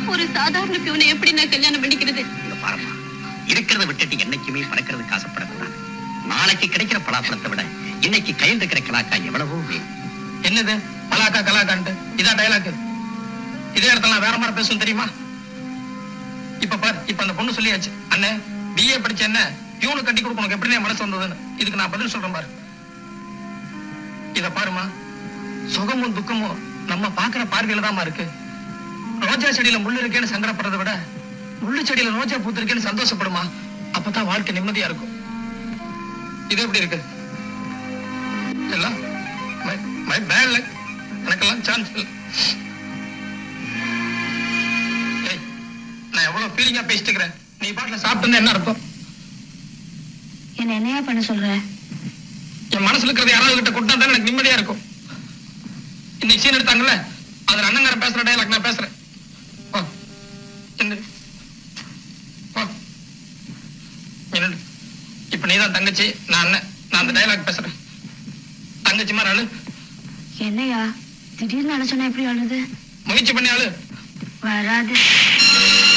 ஒரு சாதாரண பியூனை எப்படி நான் கல்யாணம் பண்ணிக்கிறது இங்க பாரும்மா இருக்கிறத விட்டுட்டு என்னைக்குமே பறக்கிறதுக்கு ஆசைப்படக்கூடாது நாளைக்கு கிடைக்கிற பலாப்பழத்தை விட இன்னைக்கு கையில் இருக்கிற கலாக்கா எவ்வளவோ வேணும். என்னது பலாக்கா கலாக்கான்ட்டு இதான் டயலாக் இதே இடத்துல நான் வேற மாதிரி பேசும் தெரியுமா இப்ப பாரு இப்ப அந்த பொண்ணு சொல்லியாச்சு அண்ணே பிஏ படிச்ச என்ன பியூனு கட்டி கொடுக்க உனக்கு எப்படி மனசு வந்ததுன்னு இதுக்கு நான் பதில் சொல்றேன் பாரு இத பாருமா சுகமும் துக்கமும் நம்ம பாக்குற பார்வையில தான்மா இருக்கு ரோஜா செடியில முள்ளு இருக்கேன்னு சங்கடப்படுறதை விட முள்ளு செடியில ரோஜா பூத்திருக்கேன்னு சந்தோஷப்படுமா அப்பதான் வாழ்க்கை நிம்மதியா இருக்கும் இது எப்படி இருக்கு எல்லாம் மை மை பேட் லக் எனக்கெல்லாம் சான்ஸ் இல்லை ஏய், நான் எவ்வளவு ஃபீலிங்கா பேசிட்டு இருக்கிறேன் நீ பாட்டுல சாப்பிட்டு என்ன அர்த்தம் என்ன என்னையா பண்ண சொல்ற என் மனசுல இருக்கிறது யாராவது கிட்ட கொடுத்தா தான் எனக்கு நிம்மதியா இருக்கும் இன்னைக்கு சீன் எடுத்தாங்கல்ல அதுல அண்ணங்கார பேசுற டயலாக் நான் பேசுறேன் வா. என்னது? வா. என்னது? இப்ப நீதான் தங்கச்சி நான் அண்ணன் நான் அந்த டயலாக் பேசுறேன் தங்கச்சி மாதிரி ஆளு என்னையா திடீர்னு அழைச்சோன்னா எப்படி அழுது முயற்சி பண்ணி ஆளு வராது